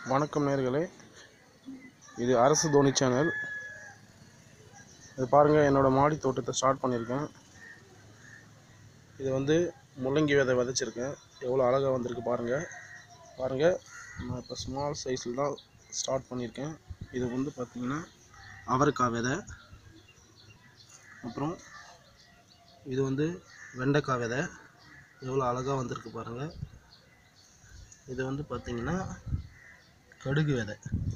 வணக்கம் நேர்களே இது அரசு தோனி சேனல் இது பாருங்கள் என்னோடய மாடி தோட்டத்தை ஸ்டார்ட் பண்ணியிருக்கேன் இது வந்து முள்ளங்கி விதை விதைச்சிருக்கேன் எவ்வளோ அழகாக வந்திருக்கு பாருங்கள் பாருங்கள் நான் இப்போ ஸ்மால் சைஸில் தான் ஸ்டார்ட் பண்ணியிருக்கேன் இது வந்து பார்த்திங்கன்னா அவரைக்காய் விதை அப்புறம் இது வந்து வெண்டைக்காய் விதை எவ்வளோ அழகாக வந்திருக்கு பாருங்கள் இது வந்து பார்த்திங்கன்னா கடுகு விதை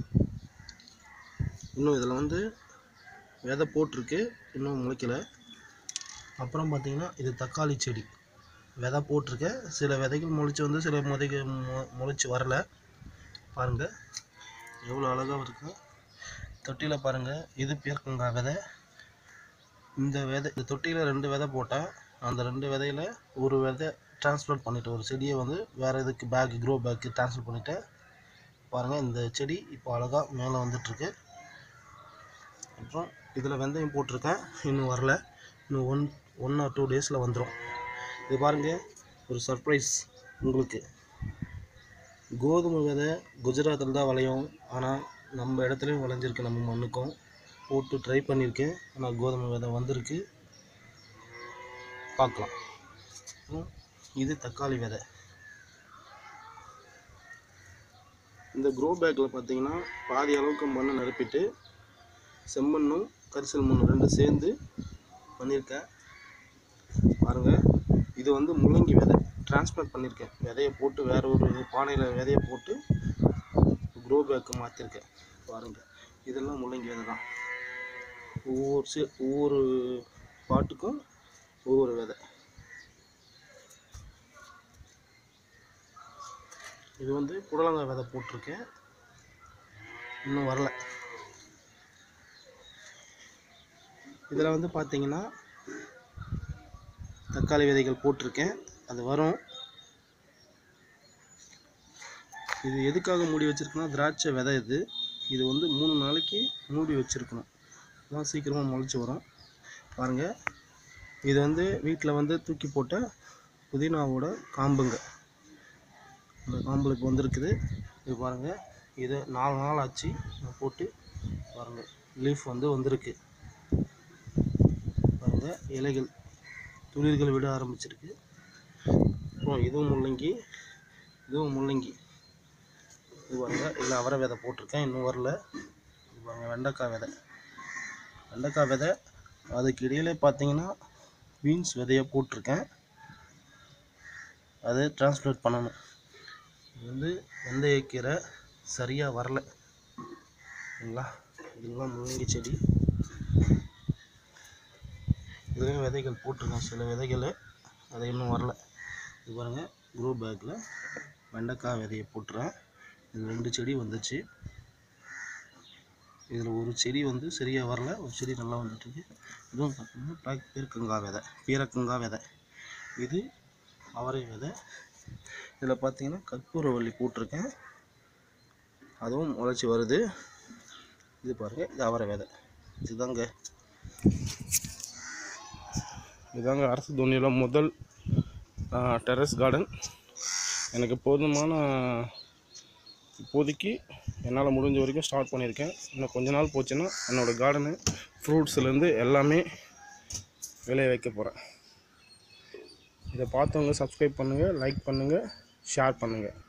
இன்னும் இதில் வந்து விதை போட்டிருக்கு இன்னும் முளைக்கல அப்புறம் பார்த்திங்கன்னா இது தக்காளி செடி விதை போட்டிருக்கு சில விதைகள் முளைச்சி வந்து சில முதைகள் மு- முளைச்சி வரல பாருங்கள் எவ்வளோ அழகாக இருக்கு தொட்டியில் பாருங்கள் இது பீர்க்கங்காய் விதை இந்த விதை இந்த தொட்டியில் ரெண்டு விதை போட்டால் அந்த ரெண்டு விதையில ஒரு விதை டிரான்ஸ்ஃபர் பண்ணிவிட்டு ஒரு செடியை வந்து வேறு இதுக்கு பேக் க்ரோ பேக்கு ட்ரான்ஸ்ஃபர் பண்ணிவிட்டு பாருங்கள் இந்த செடி இப்போ அழகாக மேலே வந்துட்டுருக்கு அப்புறம் இதில் வெந்தயம் போட்டிருக்கேன் இன்னும் வரல இன்னும் ஒன் ஒன் ஆர் டூ டேஸில் வந்துடும் இது பாருங்கள் ஒரு சர்ப்ரைஸ் உங்களுக்கு கோதுமை விதை குஜராத்தில் தான் விளையும் ஆனால் நம்ம இடத்துலையும் விளைஞ்சிருக்கு நம்ம மண்ணுக்கும் போட்டு ட்ரை பண்ணியிருக்கேன் ஆனால் கோதுமை விதை வந்திருக்கு பார்க்கலாம் அப்புறம் இது தக்காளி விதை இந்த க்ரோ பேக்கில் பார்த்தீங்கன்னா பாதி அளவுக்கு மண்ணை நிரப்பிட்டு செம்மண்ணும் கரிசல் மண்ணும் ரெண்டும் சேர்ந்து பண்ணியிருக்கேன் பாருங்கள் இது வந்து முள்ளங்கி விதை டிரான்ஸ்பிளான்ட் பண்ணியிருக்கேன் விதையை போட்டு வேற ஒரு பானையில் விதையை போட்டு க்ரோ பேக்கு மாற்றிருக்கேன் பாருங்கள் இதெல்லாம் முள்ளங்கி விதை தான் ஒவ்வொரு சே ஒவ்வொரு பாட்டுக்கும் ஒவ்வொரு விதை இது வந்து புடலங்காய் விதை போட்டிருக்கேன் இன்னும் வரல இதில் வந்து பார்த்தீங்கன்னா தக்காளி விதைகள் போட்டிருக்கேன் அது வரும் இது எதுக்காக மூடி வச்சிருக்குன்னா திராட்சை விதை இது இது வந்து மூணு நாளைக்கு மூடி வச்சிருக்கணும் அதான் சீக்கிரமாக முளைச்சி வரும் பாருங்கள் இது வந்து வீட்டில் வந்து தூக்கி போட்ட புதினாவோட காம்புங்க இந்த காம்பில் இப்போ வந்திருக்குது இது பாருங்கள் இது நாலு நாள் ஆச்சு நான் போட்டு பாருங்கள் லீஃப் வந்து வந்திருக்கு பாருங்கள் இலைகள் துளிர்கள் விட ஆரம்பிச்சிருக்கு அப்புறம் இதுவும் முள்ளங்கி இதுவும் முள்ளங்கி இது பாருங்க இல்லை அவரை விதை போட்டிருக்கேன் இன்னும் வரல இது பாருங்க வெண்டைக்காய் விதை வெண்டைக்காய் விதை அதுக்கு இடையில பார்த்தீங்கன்னா பீன்ஸ் விதையை போட்டிருக்கேன் அதை டிரான்ஸ்பிளேட் பண்ணணும் இது வந்து வெந்தயக்கீரை சரியாக வரல சரிங்களா இதெல்லாம் முள்ளங்கி செடி இதுலேயும் விதைகள் போட்டிருக்கேன் சில விதைகள் அது இன்னும் வரல இது பாருங்கள் க்ரோ பேக்கில் வெண்டைக்காய் விதையை போட்டுறேன் இது ரெண்டு செடி வந்துச்சு இதில் ஒரு செடி வந்து சரியாக வரல ஒரு செடி நல்லா வந்துட்டுருக்கு இதுவும் பார்த்தீங்கன்னா பேக் பீர்க்கங்காய் விதை பீரக்கங்காய் விதை இது அவரை விதை இதில் பார்த்தீங்கன்னா கற்பூரவள்ளி போட்டிருக்கேன் அதுவும் முளைச்சி வருது இது பாருங்கள் இது அவரை விதை இதுதாங்க இதாங்க அரசு தோனியில் முதல் டெரஸ் கார்டன் எனக்கு போதுமான இப்போதைக்கு என்னால் முடிஞ்ச வரைக்கும் ஸ்டார்ட் பண்ணியிருக்கேன் இன்னும் கொஞ்ச நாள் போச்சுன்னா என்னோடய கார்டனு ஃப்ரூட்ஸ்லேருந்து எல்லாமே விளைய வைக்க போகிறேன் இதை பார்த்தவங்க சப்ஸ்கிரைப் பண்ணுங்கள் லைக் பண்ணுங்கள் ஷேர் பண்ணுங்கள்